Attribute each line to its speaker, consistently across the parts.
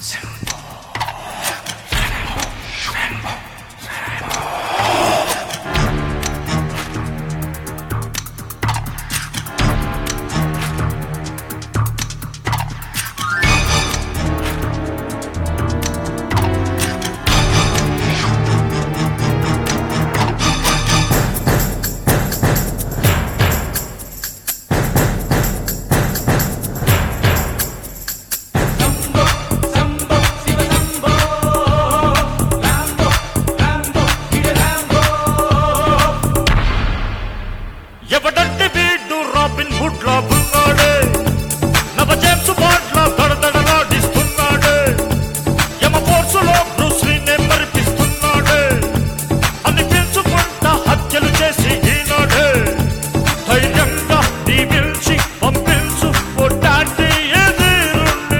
Speaker 1: ఎవడంటే వీడు robin hood లా ఉన్నాడే నవ జేమ్స్ బాండ్ లా దడదడలాడిస్తున్నాడే యమ ఫోర్సులో బ్రూస్లీనే మరిపిస్తున్నాడే అనిపించుకుంటా హత్యలు చేసి ఈనాడే ధైర్యంగా దీవించి పంపించు కొట్టాంటి ఎదురుండి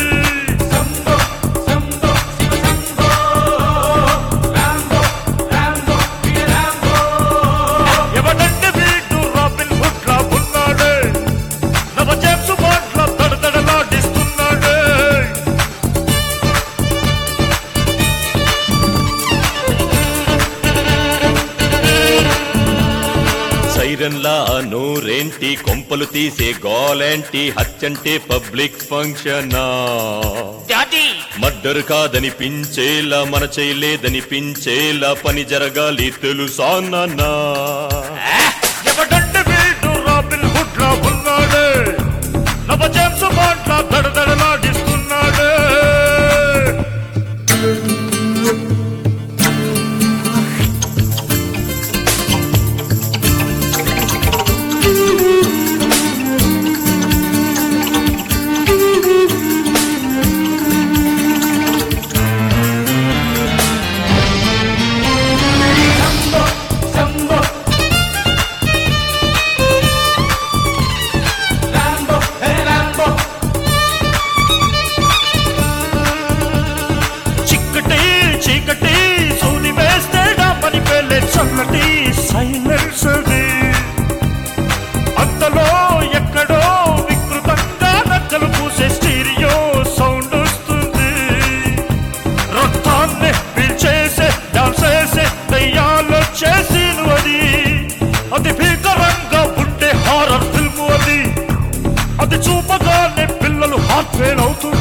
Speaker 1: ఎవడంటే వీడు రాబిన్ హుడ్ లా ఉన్నాడే నవ జేమ్స్ బాండ్ లా దడదడలాడిస్తున్నాడే
Speaker 2: సైరన్లా నోరేంటి కొంపలు తీసే గోలేంటి హత్యంటే పబ్లిక్ ఫంక్షనా
Speaker 1: డాడీ
Speaker 2: మర్డర్ కాదనిపించేలా మన చేయలేదనిపించేలా పని జరగాలి తెలుసా నాన్నా
Speaker 1: ఎవడంటే వీడు రాబిన్ హుడ్ లా ఉన్నాడే నవ జేమ్స్ బాండ్ లా దడదడలాడిస్తున్నాడే చిక్కటి చీకటి సూది వేస్తే డామని పేలే చల్లటి సైలెన్స్ అంతలో ఎక్కడో వికృతంగా నక్కలు పూసే స్టీరియో సౌండ్ వస్తుంది రక్తాన్ని పీల్చేసే డాన్స్ చేసే దయ్యాలు చేసిను అది అది భీకరంగా ఉండే హారర్ ఫిల్మ్ అది అది చూపగానే పిల్లలు హార్ట్ ఫెయిల్ అవుతుంది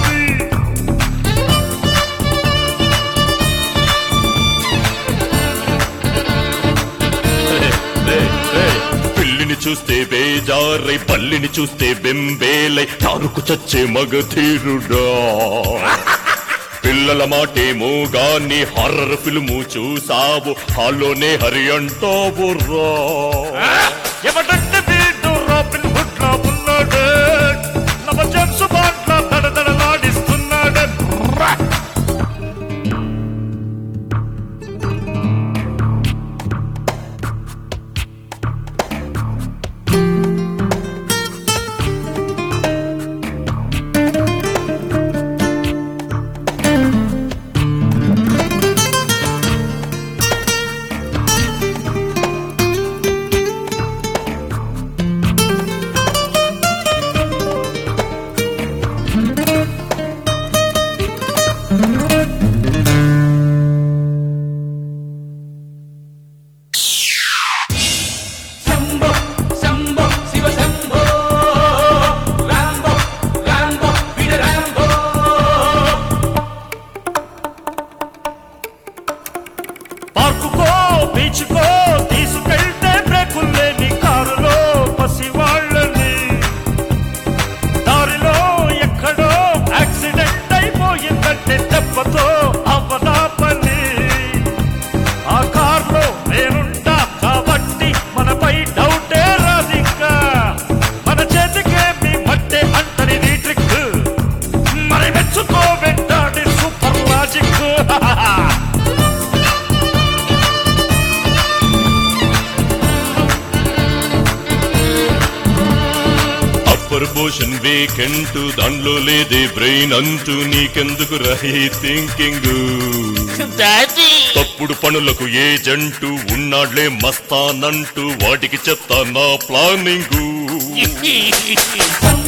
Speaker 2: రే, రే, రే. పిల్లిని చూస్తే బేజారై పల్లిని చూస్తే బెంబేలై తారుకు చచ్చే మగధీరుడా పిల్లల మాటేమో గాని హర్రర్ ఫిల్ము చూసావు హాల్లోనే హరి అంటావు రా
Speaker 1: ఎవడంటే వీడు రాబిన్ హుడ్ లా ఉన్నాడే నవ జేమ్స్ బాండ్ లా దడదడలాడిస్తున్నాడే
Speaker 3: శంభో శంభో శివ శంభో రాంబో రాంబో వీర రాంబో
Speaker 1: పార్కుకో బీచ్కో తీసుకెళ్తే బ్రేకులు లేని కారులో పసివాళ్ళని దారిలో ఎక్కడో యాక్సిడెంట్ అయిపోయిందంటే దెబ్బతో అవ్వదా పని ఆ కార్లో నేనుంటా కాబట్టి మనపై డౌటే రాదింకా మన చేతికేమి మట్టే అంటని నీ ట్రిక్ మరి మెచ్చుకో వెంటాడి super logic
Speaker 2: upper portion weekend దానిలో లేదే బ్రెయిన్ అంటూ నీకెందుకు రహీ థింకింగ్
Speaker 1: డాడీ
Speaker 2: తప్పుడు పనులకు ఏజెంటు ఉన్నాడ్లే మస్తానంటూ వాటికి చెప్తా నా ప్లానింగ్
Speaker 3: శంభో